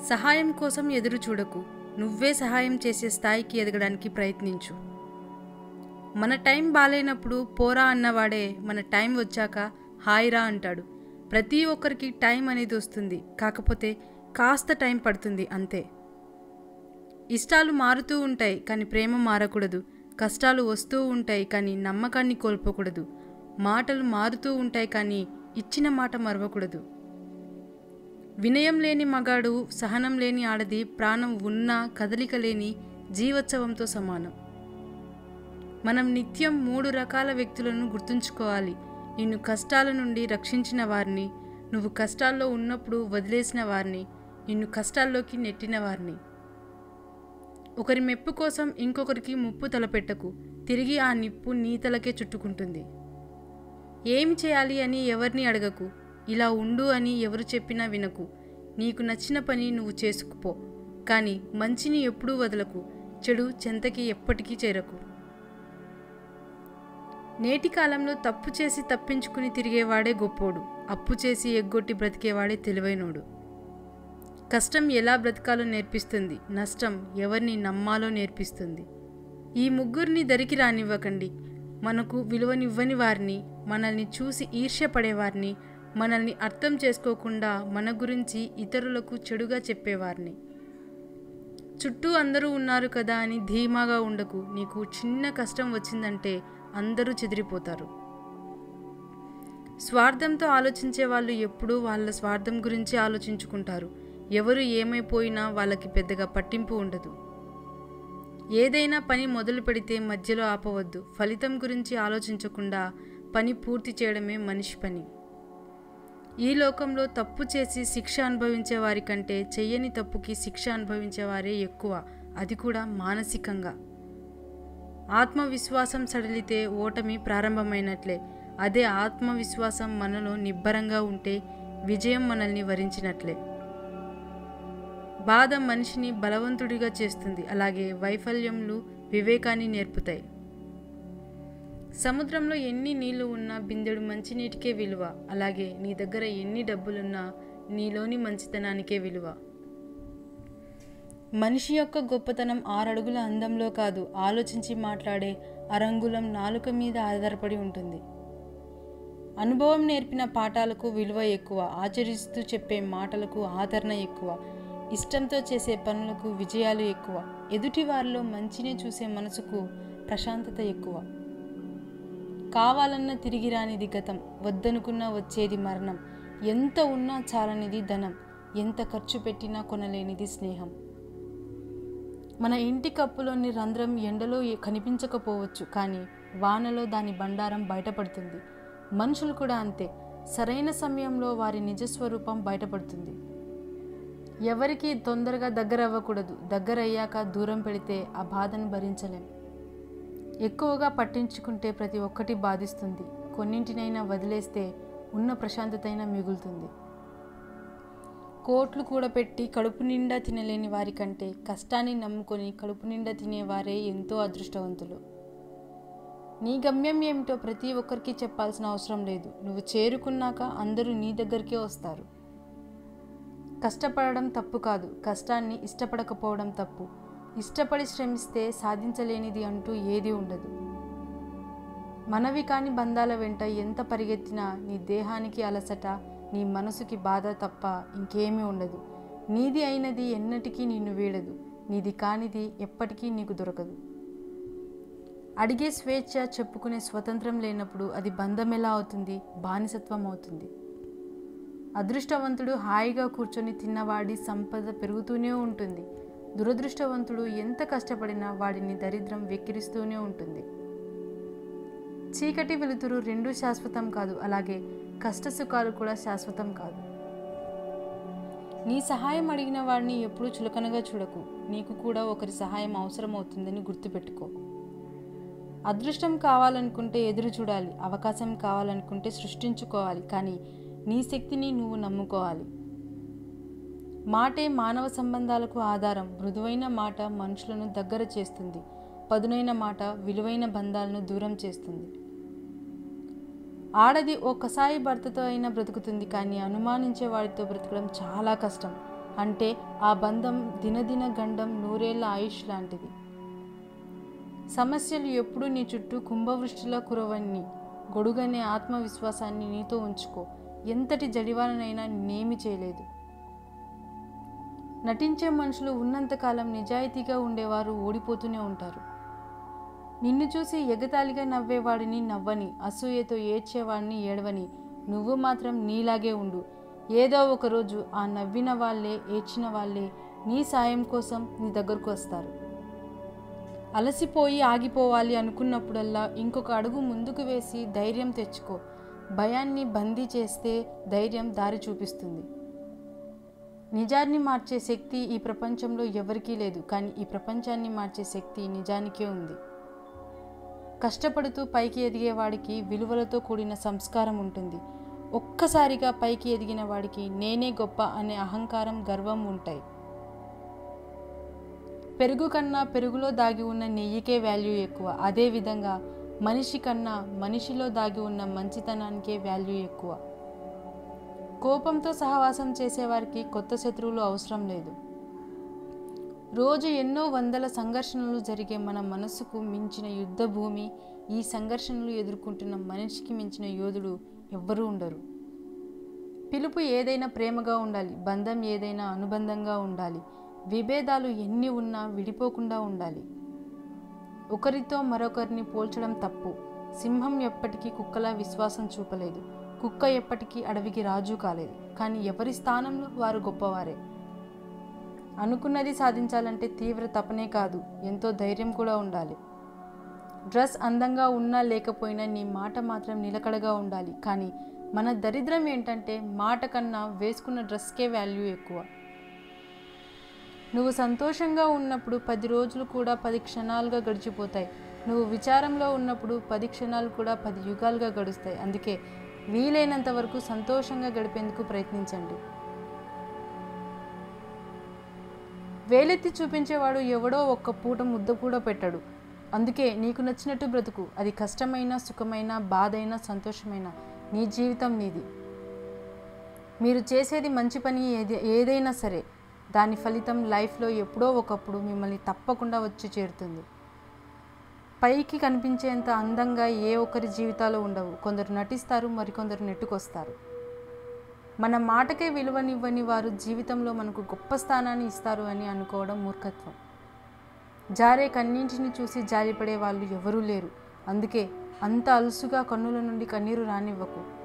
సహాయం కోసం ఎదురు చూడకు నువ్వే సహాయం చేసే స్థాయికి ఎదగడానికి ప్రయత్నించు మన టైం బాలేనప్పుడు పోరా అన్నవాడే మన టైం వచ్చాక హాయిరా అంటాడు ప్రతి ఒక్కరికి టైం అనేది వస్తుంది కాకపోతే కాస్త టైం పడుతుంది అంతే ఇష్టాలు మారుతూ ఉంటాయి కానీ ప్రేమ మారకూడదు కష్టాలు వస్తూ ఉంటాయి కానీ నమ్మకాన్ని కోల్పోకూడదు మాటలు మారుతూ ఉంటాయి కానీ ఇచ్చిన మాట మరవకూడదు వినయం లేని మగాడు సహనం లేని ఆడది ప్రాణం ఉన్నా కదలిక లేని జీవోత్సవంతో సమానం మనం నిత్యం మూడు రకాల వ్యక్తులను గుర్తుంచుకోవాలి నిన్ను కష్టాల నుండి రక్షించిన వారిని నువ్వు కష్టాల్లో ఉన్నప్పుడు వదిలేసిన వారిని నిన్ను కష్టాల్లోకి నెట్టిన వారిని ఒకరి మెప్పు కోసం ఇంకొకరికి ముప్పు తలపెట్టకు తిరిగి ఆ నిప్పు నీ తలకే చుట్టుకుంటుంది ఏమి చేయాలి అని ఎవరిని అడగకు ఇలా ఉండు అని ఎవరు చెప్పినా వినకు నీకు నచ్చిన పని నువ్వు చేసుకుపో కానీ మంచిని ఎప్పుడూ వదలకు చెడు చెంతకి ఎప్పటికీ చేరకు నేటి కాలంలో తప్పు చేసి తప్పించుకుని తిరిగేవాడే గొప్పోడు అప్పు చేసి ఎగ్గొట్టి బ్రతికేవాడే తెలివైనోడు కష్టం ఎలా బ్రతకాలో నేర్పిస్తుంది నష్టం ఎవరిని నమ్మాలో నేర్పిస్తుంది ఈ ముగ్గురిని దరికి రానివ్వకండి మనకు విలువనివ్వని వారిని మనల్ని చూసి ఈర్ష్యపడేవారిని మనల్ని అర్థం చేసుకోకుండా మన గురించి ఇతరులకు చెడుగా చెప్పేవారిని చుట్టూ అందరూ ఉన్నారు కదా అని ధీమాగా ఉండకు నీకు చిన్న కష్టం వచ్చిందంటే అందరూ చెదిరిపోతారు స్వార్థంతో ఆలోచించే వాళ్ళు ఎప్పుడూ వాళ్ళ స్వార్థం గురించి ఆలోచించుకుంటారు ఎవరు ఏమైపోయినా వాళ్ళకి పెద్దగా పట్టింపు ఉండదు ఏదైనా పని మొదలు పెడితే మధ్యలో ఆపవద్దు ఫలితం గురించి ఆలోచించకుండా పని పూర్తి చేయడమే మనిషి పని ఈ లోకంలో తప్పు చేసి శిక్ష అనుభవించే వారి కంటే చెయ్యని తప్పుకి శిక్ష అనుభవించేవారే ఎక్కువ అది కూడా మానసికంగా ఆత్మవిశ్వాసం సడలితే ఓటమి ప్రారంభమైనట్లే అదే ఆత్మవిశ్వాసం మనలో నిబ్బరంగా ఉంటే విజయం మనల్ని వరించినట్లే బాధ మనిషిని బలవంతుడిగా చేస్తుంది అలాగే వైఫల్యములు వివేకాన్ని నేర్పుతాయి సముద్రంలో ఎన్ని నీళ్లు ఉన్నా బిందెడు మంచినీటికే విలువ అలాగే నీ దగ్గర ఎన్ని డబ్బులున్నా నీలోని మంచితనానికే విలువ మనిషి యొక్క గొప్పతనం ఆరడుగుల అందంలో కాదు ఆలోచించి మాట్లాడే అరంగులం నాలుక మీద ఆధారపడి ఉంటుంది అనుభవం నేర్పిన పాఠాలకు విలువ ఎక్కువ ఆచరిస్తూ చెప్పే మాటలకు ఆదరణ ఎక్కువ ఇష్టంతో చేసే పనులకు విజయాలు ఎక్కువ ఎదుటి వారిలో మంచినే చూసే మనసుకు ప్రశాంతత ఎక్కువ కావాలన్న తిరిగి రానిది గతం వద్దనుకున్నా వచ్చేది మరణం ఎంత ఉన్నా చాలనిది ధనం ఎంత ఖర్చు పెట్టినా కొనలేనిది స్నేహం మన ఇంటి కప్పులోని రంధ్రం ఎండలో ఏ- కనిపించకపోవచ్చు కానీ వానలో దాని బండారం బయటపడుతుంది మనుషులు కూడా అంతే సరైన సమయంలో వారి నిజస్వరూపం బయటపడుతుంది ఎవరికి తొందరగా దగ్గర అవ్వకూడదు దగ్గర అయ్యాక దూరం పెడితే ఆ బాధను భరించలేం ఎక్కువగా పట్టించుకుంటే ప్రతి ఒక్కటి బాధిస్తుంది కొన్నింటినైనా వదిలేస్తే ఉన్న ప్రశాంతతైనా మిగులుతుంది కోట్లు కూడా పెట్టి కడుపు నిండా తినలేని వారి కంటే కష్టాన్ని నమ్ముకొని కడుపు నిండా తినేవారే ఎంతో అదృష్టవంతులు నీ గమ్యం ఏమిటో ప్రతి ఒక్కరికి చెప్పాల్సిన అవసరం లేదు నువ్వు చేరుకున్నాక అందరూ నీ దగ్గరికే వస్తారు కష్టపడడం తప్పు కాదు కష్టాన్ని ఇష్టపడకపోవడం తప్పు ఇష్టపడి శ్రమిస్తే సాధించలేనిది అంటూ ఏది ఉండదు మనవి కాని బంధాల వెంట ఎంత పరిగెత్తినా నీ దేహానికి అలసట నీ మనసుకి బాధ తప్ప ఇంకేమీ ఉండదు నీది అయినది ఎన్నటికీ నిన్ను వీడదు నీది కానిది ఎప్పటికీ నీకు దొరకదు అడిగే స్వేచ్ఛ చెప్పుకునే స్వతంత్రం లేనప్పుడు అది బంధం ఎలా అవుతుంది బానిసత్వం అవుతుంది అదృష్టవంతుడు హాయిగా కూర్చొని తిన్నవాడి సంపద పెరుగుతూనే ఉంటుంది దురదృష్టవంతుడు ఎంత కష్టపడినా వాడిని దరిద్రం వెక్కిరిస్తూనే ఉంటుంది చీకటి వెలుతురు రెండూ శాశ్వతం కాదు అలాగే కష్టసుఖాలు కూడా శాశ్వతం కాదు నీ సహాయం అడిగిన వాడిని ఎప్పుడూ చులకనగా చూడకు నీకు కూడా ఒకరి సహాయం అవసరం అవుతుందని గుర్తుపెట్టుకో అదృష్టం కావాలనుకుంటే ఎదురు చూడాలి అవకాశం కావాలనుకుంటే సృష్టించుకోవాలి కానీ నీ శక్తిని నువ్వు నమ్ముకోవాలి మాటే మానవ సంబంధాలకు ఆధారం మృదువైన మాట మనుషులను దగ్గర చేస్తుంది పదునైన మాట విలువైన బంధాలను దూరం చేస్తుంది ఆడది ఓ కసాయి భర్తతో అయినా బ్రతుకుతుంది కానీ అనుమానించే వాడితో బ్రతకడం చాలా కష్టం అంటే ఆ బంధం దినదిన గండం నూరేళ్ల ఆయుష్ లాంటిది సమస్యలు ఎప్పుడూ నీ చుట్టూ కుంభవృష్టిలా కురవన్ని గొడుగనే ఆత్మవిశ్వాసాన్ని నీతో ఉంచుకో ఎంతటి జడివాననైనా నేమి చేయలేదు నటించే మనుషులు ఉన్నంతకాలం నిజాయితీగా ఉండేవారు ఓడిపోతూనే ఉంటారు నిన్ను చూసి ఎగతాళిగా నవ్వేవాడిని నవ్వని అసూయతో ఏడ్చేవాడిని ఏడవని నువ్వు మాత్రం నీలాగే ఉండు ఏదో ఒకరోజు ఆ నవ్విన వాళ్ళే ఏడ్చిన వాళ్ళే నీ సాయం కోసం నీ దగ్గరకు వస్తారు అలసిపోయి ఆగిపోవాలి అనుకున్నప్పుడల్లా ఇంకొక అడుగు ముందుకు వేసి ధైర్యం తెచ్చుకో భయాన్ని బందీ చేస్తే ధైర్యం దారి చూపిస్తుంది నిజాన్ని మార్చే శక్తి ఈ ప్రపంచంలో ఎవరికీ లేదు కానీ ఈ ప్రపంచాన్ని మార్చే శక్తి నిజానికే ఉంది కష్టపడుతూ పైకి ఎదిగే వాడికి విలువలతో కూడిన సంస్కారం ఉంటుంది ఒక్కసారిగా పైకి ఎదిగిన వాడికి నేనే గొప్ప అనే అహంకారం గర్వం ఉంటాయి పెరుగు కన్నా పెరుగులో దాగి ఉన్న నెయ్యికే వాల్యూ ఎక్కువ అదేవిధంగా మనిషి కన్నా మనిషిలో దాగి ఉన్న మంచితనానికే వాల్యూ ఎక్కువ కోపంతో సహవాసం చేసేవారికి కొత్త శత్రువులు అవసరం లేదు రోజు ఎన్నో వందల సంఘర్షణలు జరిగే మన మనసుకు మించిన యుద్ధ భూమి ఈ సంఘర్షణలు ఎదుర్కొంటున్న మనిషికి మించిన యోధుడు ఎవ్వరూ ఉండరు పిలుపు ఏదైనా ప్రేమగా ఉండాలి బంధం ఏదైనా అనుబంధంగా ఉండాలి విభేదాలు ఎన్ని ఉన్నా విడిపోకుండా ఉండాలి ఒకరితో మరొకరిని పోల్చడం తప్పు సింహం ఎప్పటికీ కుక్కలా విశ్వాసం చూపలేదు కుక్క ఎప్పటికీ అడవికి రాజు కాలేదు కానీ ఎవరి స్థానంలో వారు గొప్పవారే అనుకున్నది సాధించాలంటే తీవ్ర తపనే కాదు ఎంతో ధైర్యం కూడా ఉండాలి డ్రెస్ అందంగా ఉన్నా లేకపోయినా నీ మాట మాత్రం నిలకడగా ఉండాలి కానీ మన దరిద్రం ఏంటంటే మాట కన్నా వేసుకున్న డ్రెస్కే వాల్యూ ఎక్కువ నువ్వు సంతోషంగా ఉన్నప్పుడు పది రోజులు కూడా పది క్షణాలుగా గడిచిపోతాయి నువ్వు విచారంలో ఉన్నప్పుడు పది క్షణాలు కూడా పది యుగాలుగా గడుస్తాయి అందుకే వీలైనంత వరకు సంతోషంగా గడిపేందుకు ప్రయత్నించండి వేలెత్తి చూపించేవాడు ఎవడో ఒక్క పూట ముద్ద కూడా పెట్టడు అందుకే నీకు నచ్చినట్టు బ్రతుకు అది కష్టమైన సుఖమైన బాధైనా సంతోషమైన నీ జీవితం నీది మీరు చేసేది మంచి పని ఏది ఏదైనా సరే దాని ఫలితం లైఫ్లో ఎప్పుడో ఒకప్పుడు మిమ్మల్ని తప్పకుండా వచ్చి చేరుతుంది పైకి కనిపించేంత అందంగా ఏ ఒక్కరి జీవితాలు ఉండవు కొందరు నటిస్తారు మరికొందరు నెట్టుకొస్తారు మన మాటకే విలువనివ్వని వారు జీవితంలో మనకు గొప్ప స్థానాన్ని ఇస్తారు అని అనుకోవడం మూర్ఖత్వం జారే కన్నీంటిని చూసి జాలిపడే వాళ్ళు ఎవరూ లేరు అందుకే అంత అలుసుగా కన్నుల నుండి కన్నీరు రానివ్వకు